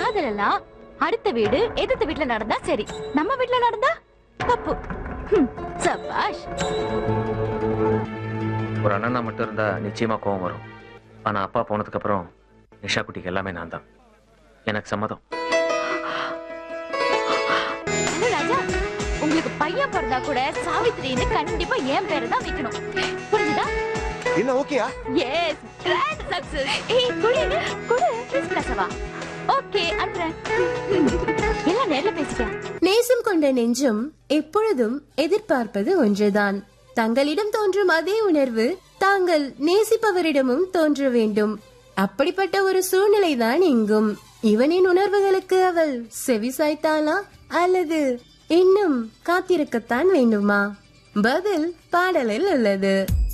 காதல் எல்லாம் அடுத்த வீடு எதிர்த்த வீட்ல நடந்தா சரி நம்ம வீட்ல நடந்தா தப்பு ஹம், சபாஷ் ஒரு அண்ணனா மட்டும் இருந்தா நிச்சயமா கோவம் வரும் ஆனா அப்பா போனதுக்கு அப்புறம் நிஷா குட்டிக்கு எல்லாமே நான் தான் எனக்கு சம்மதம் ஹலோ ராஜா உங்களுக்கு பையன் பிறந்தா கூட சாவித்திரின்னு கண்டிப்பா என் பேரை தான் வைக்கணும் புரிஞ்சுதா என்ன ஓகேயா எஸ் கிராண்ட் சக்சஸ் ஏய் குடு குடு ப்ளீஸ் பேசவா ஓகே அனுப்புறேன் எல்லாம் நேர்ல பேசிட்டேன் நேசம் கொண்ட நெஞ்சம் எப்பொழுதும் எதிர்பார்ப்பது ஒன்றுதான் தங்களிடம் தோன்றும் அதே உணர்வு தாங்கள் நேசிப்பவரிடமும் தோன்ற வேண்டும் அப்படிப்பட்ட ஒரு சூழ்நிலைதான் இங்கும் இவனின் உணர்வுகளுக்கு அவள் செவி சாய்த்தாளா அல்லது இன்னும் காத்திருக்கத்தான் வேண்டுமா பதில் பாடலில் உள்ளது